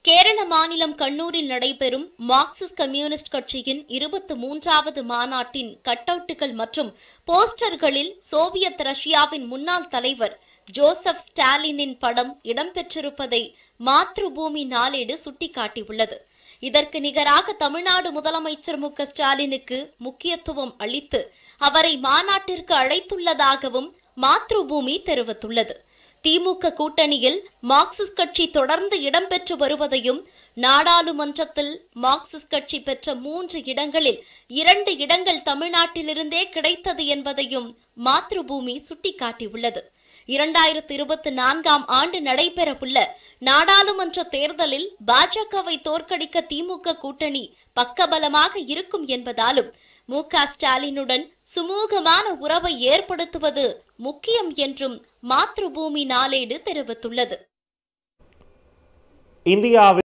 கேரள மாநிலம் கண்ணூரில் நடைபெறும் Marxist communist கட்சியின் இருபத்தி மூன்றாவது மாநாட்டின் கட்டவுட்டுகள் மற்றும் போஸ்டர்களில் சோவியத் ரஷ்யாவின் முன்னாள் தலைவர் ஜோசப் ஸ்டாலினின் படம் இடம்பெற்றிருப்பதை மாத்ருபூமி நாளேடு சுட்டிக்காட்டியுள்ளது இதற்கு நிகராக தமிழ்நாடு முதலமைச்சர் மு க ஸ்டாலினுக்கு முக்கியத்துவம் அளித்து அவரை மாநாட்டிற்கு அழைத்துள்ளதாகவும் மாத்ருபூமி தெரிவித்துள்ளது திமுக கூட்டணியில் மார்க்சிஸ்ட் கட்சி தொடர்ந்து இடம்பெற்று வருவதையும் நாடாளுமன்றத்தில் மார்க்சிஸ்ட் கட்சி பெற்ற மூன்று இடங்களில் இரண்டு இடங்கள் தமிழ்நாட்டிலிருந்தே கிடைத்தது என்பதையும் மாத்ருபூமி சுட்டிக்காட்டியுள்ளது இரண்டாயிரத்தி இருபத்தி நான்காம் ஆண்டு நடைபெறவுள்ள நாடாளுமன்ற தேர்தலில் பாஜகவை தோற்கடிக்க திமுக கூட்டணி பக்கபலமாக இருக்கும் என்பதாலும் மு க ஸ்டாலினுடன் சுமூகமான உறவை ஏற்படுத்துவது முக்கியம் என்றும் மாத்ருபூமி நாளேடு தெரிவித்துள்ளது இந்தியாவில்